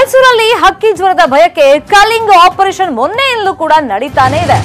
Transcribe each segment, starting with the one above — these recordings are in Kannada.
ಮೈಸೂರಲ್ಲಿ ಹಕ್ಕಿ ಜ್ವರದ ಭಯಕ್ಕೆ ಕಲಿಂಗ್ ಆಪರೇಷನ್ ಮೊನ್ನೆಯಿಂದಲೂ ಕೂಡ ನಡೀತಾನೆ ಇದೆ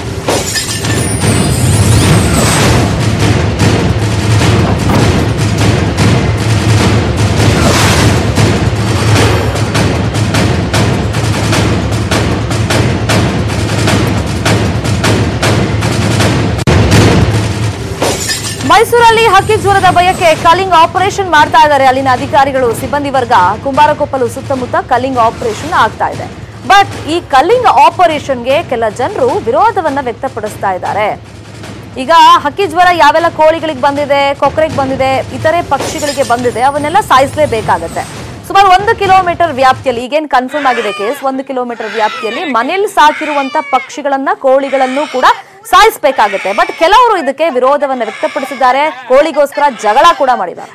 ಮೈಸೂರಲ್ಲಿ ಹಕ್ಕಿ ಜ್ವರದ ಭಯಕ್ಕೆ ಕಲಿಂಗ್ ಆಪರೇಷನ್ ಮಾಡ್ತಾ ಇದ್ದಾರೆ ಅಲ್ಲಿನ ಅಧಿಕಾರಿಗಳು ಸಿಬ್ಬಂದಿ ವರ್ಗ ಕುಂಬಾರಕೊಪ್ಪಲು ಸುತ್ತಮುತ್ತ ಕಲ್ಲಿಂಗ್ ಆಪರೇಷನ್ ಆಗ್ತಾ ಇದೆ ಬಟ್ ಈ ಕಲ್ಲಿಂಗ್ ಆಪರೇಷನ್ಗೆ ಕೆಲ ಜನರು ವಿರೋಧವನ್ನ ವ್ಯಕ್ತಪಡಿಸ್ತಾ ಇದ್ದಾರೆ ಈಗ ಹಕ್ಕಿ ಜ್ವರ ಯಾವೆಲ್ಲ ಕೋಳಿಗಳಿಗೆ ಬಂದಿದೆ ಕೊಕ್ಕರೆಗೆ ಬಂದಿದೆ ಇತರೆ ಪಕ್ಷಿಗಳಿಗೆ ಬಂದಿದೆ ಅವನ್ನೆಲ್ಲ ಸಾಯಿಸಲೇಬೇಕಾಗತ್ತೆ ಸುಮಾರು ಒಂದು ಕಿಲೋಮೀಟರ್ ವ್ಯಾಪ್ತಿಯಲ್ಲಿ ಈಗೇನ್ ಕನ್ಫರ್ಮ್ ಆಗಿದೆ ಕೇಸ್ ಒಂದು ಕಿಲೋಮೀಟರ್ ವ್ಯಾಪ್ತಿಯಲ್ಲಿ ಮನೆಯಲ್ಲಿ ಸಾಕಿರುವಂತ ಪಕ್ಷಿಗಳನ್ನ ಕೋಳಿಗಳನ್ನು ಕೂಡ ಸಾಯಿಸಬೇಕಾಗುತ್ತೆ ಬಟ್ ಕೆಲವರು ಇದಕ್ಕೆ ವಿರೋಧವನ್ನ ವ್ಯಕ್ತಪಡಿಸಿದ್ದಾರೆ ಕೋಳಿಗೋಸ್ಕರ ಜಗಳ ಕೂಡ ಮಾಡಿದ್ದಾರೆ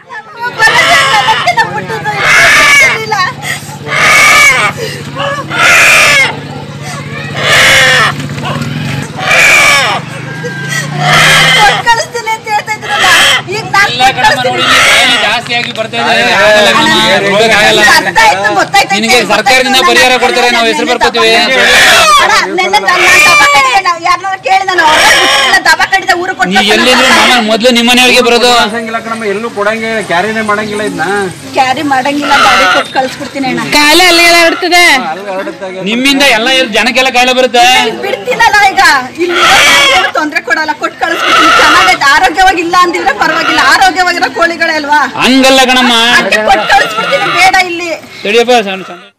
ಕಳಿಸ್ತೀನಿ ಅಂತ ಹೇಳ್ತಾ ಇದ್ರಲ್ಲ ಈಗ ನಾನ್ ಎಲ್ಲ ಕಡೆ ನೋಡಿ ಇಲ್ಲಿ ಕಾಯಿಲೆ ಜಾಸ್ತಿ ಆಗಿ ಬರ್ತಾ ಇದೆ ಆಗಲ್ಲ ಕಣಮ್ಮ, ರೋಗಕ್ಕೆ ಆಗಲ್ಲ. ಅರ್ಥ ಆಯ್ತು, ಗೊತ್ತಾಯ್ತು, ನಿನಗೆ ಗೊತ್ತಾಯ್ತು, ಸರ್ಕಾರದಿಂದ ಗೊತ್ತಾಯ್ತು. ಪರಿಹಾರ ಕೊಡ್ತಾರೆ, ನಾವು ಹೆಸರು ಬರ್ಕೋತೀವಿ. ಅಣ್ಣ, ನೆನ್ನೆ ನನ್ನ ದಬಾ ಕಡಿದೆ, ನಾವು ಯಾರ್ನಾರ ಕೇಳಿ ನಾನು ಅವ್ರನ್ನ ಬಿಟ್ಟಿಲ್ಲ, ದಬಾ ಕಡಿದೆ, ಊರು ಕೊಟ್ಟು ನೀ ಎಲ್ಲಿಂದ್ರು ಮಾಮ ಮೊದ್ಲು ನಿಮ್ಮ ಮನೆಯವ್ರಿಗೆ ಬರೋದು ಕಳ್ಸಂಗಿಲ್ಲ ಕಣಮ್ಮ ಎಲ್ಲೂ ಕೊಡಂಗಿಲ್ಲ ಕ್ಯಾರಿನೇ ಮಾಡಂಗಿಲ್ಲ ಇದನ್ನ ಕ್ಯಾರಿ ಮಾಡಂಗಿಲ್ಲ ಗಾಡಿ ಕೊಟ್ಟು ಕಳ್ಸ್ಬಿಡ್ತೀನಿ ಅಣ್ಣ ಕಾಯಿಲೆ ಅಲ್ಲಿಗೆಲ್ಲ ಇರ್ತದೆ ನಿಮ್ಮಿಂದ ಎಲ್ಲ ಜನಕ್ಕೆಲ್ಲ ಕಾಯಿಲೆ ಬರುತ್ತೆ ಇಲ್ಲಿ ಬಿಡ್ತೀನಲ್ಲ ಈಗ ಇಲ್ಲಿ ಏನು ತೊಂದ್ರೆ ಕೊಡಲ್ಲ ಕೊಟ್ಟು ಕಳ್ಸ್ಬಿಡ್ತೀನಿ ಚೆನ್ನಾಗೈತೆ ಆರೋಗ್ಯವಾಗಿಲ್ಲ ಅಂದಿದ್ರೆ ಪರವಾಗಿಲ್ಲ ಆರೋಗ್ಯವಾಗಿರೋ ಕೋಳಿಗಳೇ ಅಲ್ವಾ ಹಂಗಲ್ಲ ಕಣಮ್ಮ ಅದಕ್ಕೆ ಕೊಟ್ಟು ಕಳ್ಸ್ಬಿಡ್ತೀನಿ ಬೇಡ ಇಲ್ಲಿ ತಡಿಯಪ್ಪ ಸಣ್ಣ ಸಣ್ಣ